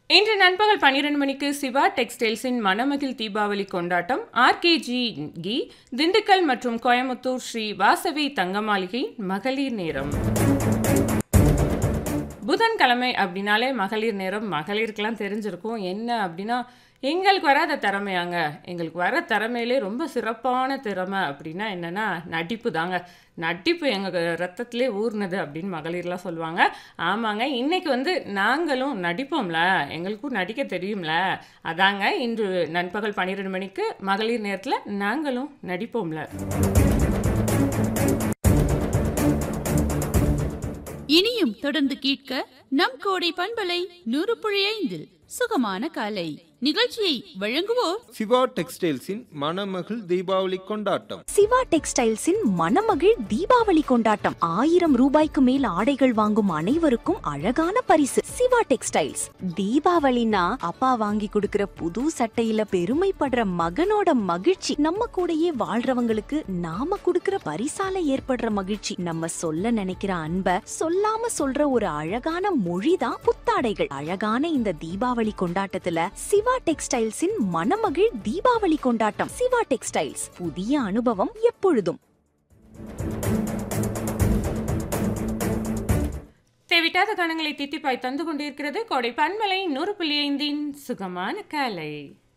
இன்று நண்பகல் பன்னிரண்டு மணிக்கு சிவா டெக்ஸ்டைல்ஸின் மணமகிழ் தீபாவளி கொண்டாட்டம் ஆர்கேஜி கி திண்டுக்கல் மற்றும் கோயமுத்தூர் ஸ்ரீ வாசவி தங்கமாளிகை மகளிர் நேரம் புதன்கிழமை அப்படின்னாலே மகளிர் நேரம் மகளிருக்கெல்லாம் தெரிஞ்சிருக்கும் என்ன அப்படின்னா எங்களுக்கு வராத திறமையாங்க எங்களுக்கு வர திறமையிலே ரொம்ப சிறப்பான திறமை அப்படின்னா என்னென்னா நடிப்பு தாங்க நடிப்பு எங்கள் ரத்தத்திலே ஊர்னது அப்படின்னு மகளிர்லாம் சொல்லுவாங்க ஆமாங்க இன்னைக்கு வந்து நாங்களும் நடிப்போம்ல எங்களுக்கும் நடிக்க தெரியும்ல அதாங்க இன்று நண்பகல் பன்னிரெண்டு மணிக்கு மகளிர் நேரத்தில் நாங்களும் நடிப்போம்ல இனியும் தொடர்ந்து கேட்க நம் கோடை பண்பலை நூறு புள்ளி ஐந்தில் சுகமான காலை நிகழ்ச்சியை வழங்குவோர் சிவா டெக்ஸ்டைல்ஸின் மணமகள் தீபாவளி கொண்டாட்டம் சிவா டெக்ஸ்டைல்ஸின் மணமகிழ் தீபாவளி கொண்டாட்டம் ஆயிரம் ரூபாய்க்கு மேல் ஆடைகள் வாங்கும் அனைவருக்கும் அழகான பரிசு சிவா டெக்ஸ்டைல்ஸ் தீபாவளினா அப்பா வாங்கி கொடுக்கிற புது சட்டையில பெருமைப்படுற மகனோட மகிழ்ச்சி நம்ம கூடயே வாழ்றவங்களுக்கு நாம கொடுக்கிற பரிசால ஏற்படுற மகிழ்ச்சி நம்ம சொல்ல நினைக்கிற அன்ப சொல்லாம சொல்ற ஒரு அழகான மொழிதான் புத்தாடைகள் அழகான இந்த தீபாவளி கொண்டாட்டத்துல சிவா டெக்ஸ்டைல்ஸின் மணமகிழ் தீபாவளி கொண்டாட்டம் சிவா டெக்ஸ்டைல்ஸ் புதிய அனுபவம் எப்பொழுதும் தேவிட்டாத கணங்களை தித்திப்பாய் தந்து கொண்டிருக்கிறது கோடை பன்மலை நூறு புள்ளி ஐந்தின் சுகமான காலை